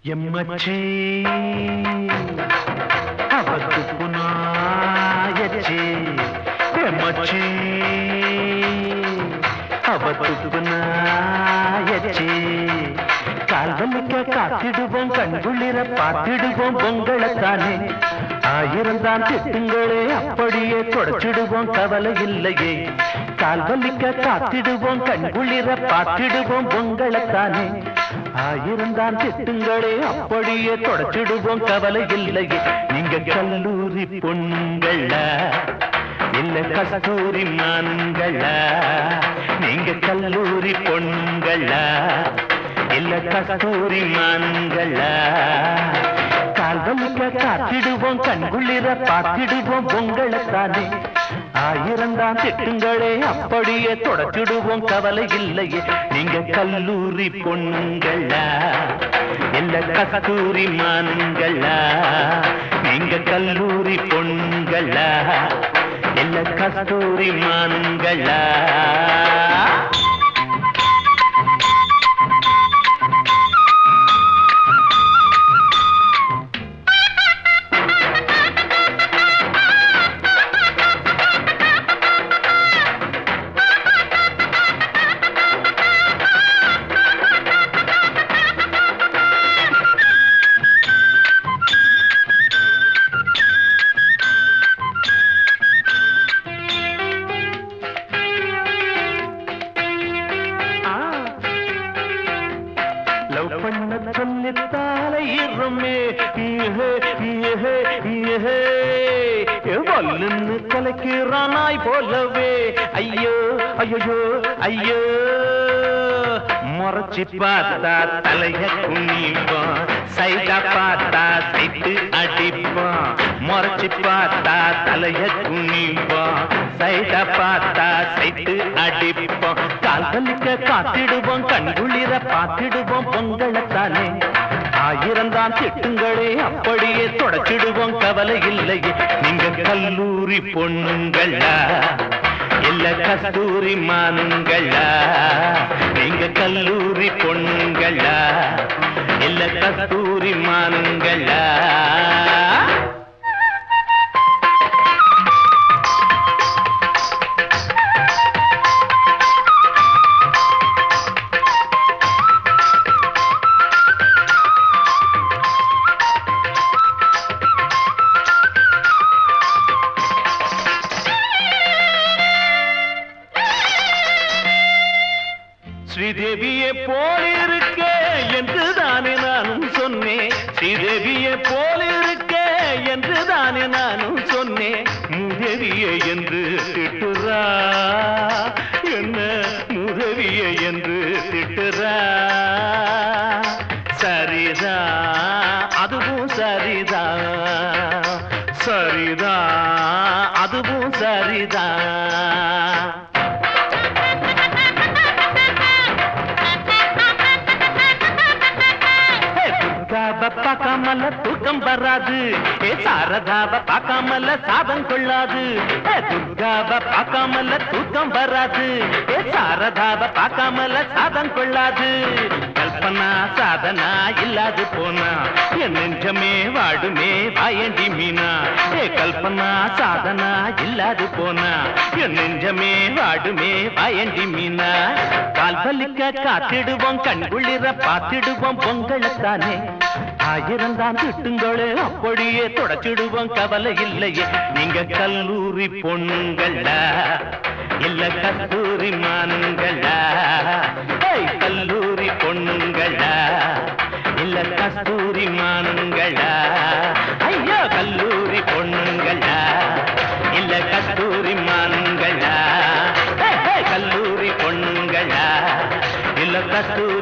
ఎమ్మచ్చి అవద్దు నాయచ్చి ఎమ్మచ్చి அவத்துக்கு நாயச்சி கால்வலிக்க காத்திடுவோம் கண்குளிர பார்த்திடுவோம் பொங்கலைத்தானே ஆயிரம் தான் திட்டுங்களே அப்படியே தொடச்சிடுவோம் கவலை இல்லையே கால்வலிக்க காத்திடுவோம் கண்குளிர பார்த்திடுவோம் பொங்கலைத்தானே ஆயிரம் தான் திட்டுங்களே அப்படியே தொடச்சிடுவோம் கவலை இல்லையே நீங்க கல்லூரி பொண்ணுங்களா இல்ல கஸ்தூரி மான்களா நீங்க கல்லூரி பொண்ணுங்களா இல்ல கஸ்தூரி மான்களா கால்வலிக்க காத்திடுவோம் கண்குளிர பார்த்திடுவோம் பொங்கலைத்தானே ஆயிரம் தான் திட்டுங்களே அப்படியே தொடச்சிடுவோம் கவலை இல்லையே நீங்க கல்லூரி பொண்ணுங்களா இல்ல கஸ்தூரி மான்களா நீங்க கல்லூரி பொண்ணுங்களா இல்ல கஸ்தூரி மான்களா லவ் பண்ண சொல்லித்தாலே இருமே ஈஹே ஈஹே ஈஹே வல்லுன்னு கலக்கிறானாய் போலவே ஐயோ ஐயோ ஐயோ முறைச்சி பார்த்தா தலைய குனிப்பான் சைடா பார்த்தா சைட்டு அடிப்பான் முறைச்சி பார்த்தா தலைய குனிப்பான் சைடா பார்த்தா சைட்டு அடிப்போம் கால் வலிக்க காத்திடுவோம் கண்குளிர பார்த்திடுவோம் பொங்கலைத்தானே ஆயிரம் தான் திட்டுங்களே அப்படியே தொடச்சிடுவோம் கவலை இல்லையே நீங்க கல்லூரி பொண்ணுங்களா இல்ல கஸ்தூரி மானுங்களா நீங்க கல்லூரி பொண்ணுங்களா இல்ல கஸ்தூரி மானுங்களா ஸ்ரீதேவியை போலிருக்க என்று தானே நானும் சொன்னேன் ஸ்ரீதேவியை போலிருக்க என்று தானே நானும் சொன்னேன் முதவியை என்று திட்டுறா என்ன முதவியை என்று திட்டுறா சரிதா அதுவும் சரிதா சரிதா அதுவும் சரிதா துர்காவ பார்க்காமல தூக்கம் வராது ஏ சாரதாவ பார்க்காமல சாபம் கொள்ளாது ஏ துர்காவ பார்க்காமல தூக்கம் வராது ஏ சாரதாவ பார்க்காமல சாதம் கொள்ளாது கல்பனா சாதனா இல்லாது போனா என் நெஞ்சமே வாடுமே வாயண்டி மீனா ஏ கல்பனா சாதனா இல்லாது போனா என் நெஞ்சமே வாடுமே வாயண்டி மீனா கால் வலிக்க காத்திடுவோம் கண்குளிர பார்த்திடுவோம் பொங்கலைத்தானே ஆயிரம் தான் திட்டுங்களே அப்படியே தொடச்சிடுவோம் கவலை இல்லையே நீங்க கல்லூரி பொண்ணுங்களா இல்ல கஸ்தூரி மானுங்களா ஏய், கல்லூரி பொண்ணுங்களா இல்ல கஸ்தூரி மானுங்களா ஐயோ கல்லூரி பொண்ணுங்களா இல்ல கஸ்தூரி மானுங்களா ஏய், ஏய், கல்லூரி பொண்ணுங்களா இல்ல கஸ்தூரி